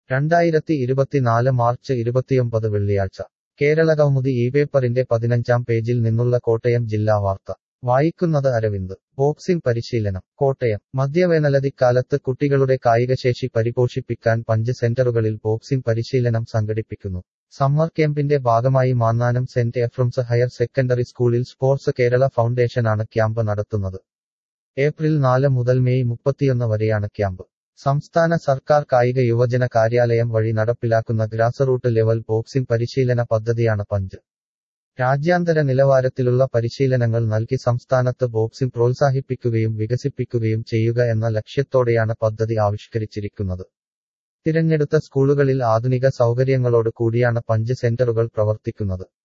രണ്ടായിരത്തി ഇരുപത്തിനാല് മാർച്ച് ഇരുപത്തിയൊമ്പത് വെള്ളിയാഴ്ച കേരളകൗമുദി ഈ പേപ്പറിന്റെ പതിനഞ്ചാം പേജിൽ നിന്നുള്ള കോട്ടയം ജില്ലാ വാർത്ത വായിക്കുന്നത് അരവിന്ദ് ബോക്സിംഗ് പരിശീലനം കോട്ടയം മധ്യവേനലതിക്കാലത്ത് കുട്ടികളുടെ കായികശേഷി പരിപോഷിപ്പിക്കാൻ പഞ്ച് സെന്ററുകളിൽ ബോക്സിംഗ് പരിശീലനം സംഘടിപ്പിക്കുന്നു സമ്മർ ക്യാമ്പിന്റെ ഭാഗമായി Mannanam saint Ephrem's higher secondary സ്കൂളിൽ സ്പോർട്സ് കേരള ഫൗണ്ടേഷനാണ് ക്യാമ്പ് നടത്തുന്നത് ഏപ്രിൽ നാല് മുതൽ മെയ് മുപ്പത്തിയൊന്ന് വരെയാണ് ക്യാമ്പ് സംസ്ഥാന സർക്കാർ കായിക യുവജന കാര്യാലയം വഴി നടപ്പിലാക്കുന്ന ഗ്രാസ് റൂട്ട് ലെവൽ ബോക്സിംഗ് പരിശീലന പദ്ധതിയാണ് പഞ്ച് രാജ്യാന്തര നിലവാരത്തിലുള്ള പരിശീലനങ്ങൾ നൽകി സംസ്ഥാനത്ത് ബോക്സിംഗ് പ്രോത്സാഹിപ്പിക്കുകയും വികസിപ്പിക്കുകയും ചെയ്യുക എന്ന ലക്ഷ്യത്തോടെയാണ് പദ്ധതി ആവിഷ്കരിച്ചിരിക്കുന്നത് തിരഞ്ഞെടുത്ത സ്കൂളുകളിൽ ആധുനിക സൗകര്യങ്ങളോട് കൂടിയാണ് പഞ്ച് സെന്ററുകൾ പ്രവർത്തിക്കുന്നത്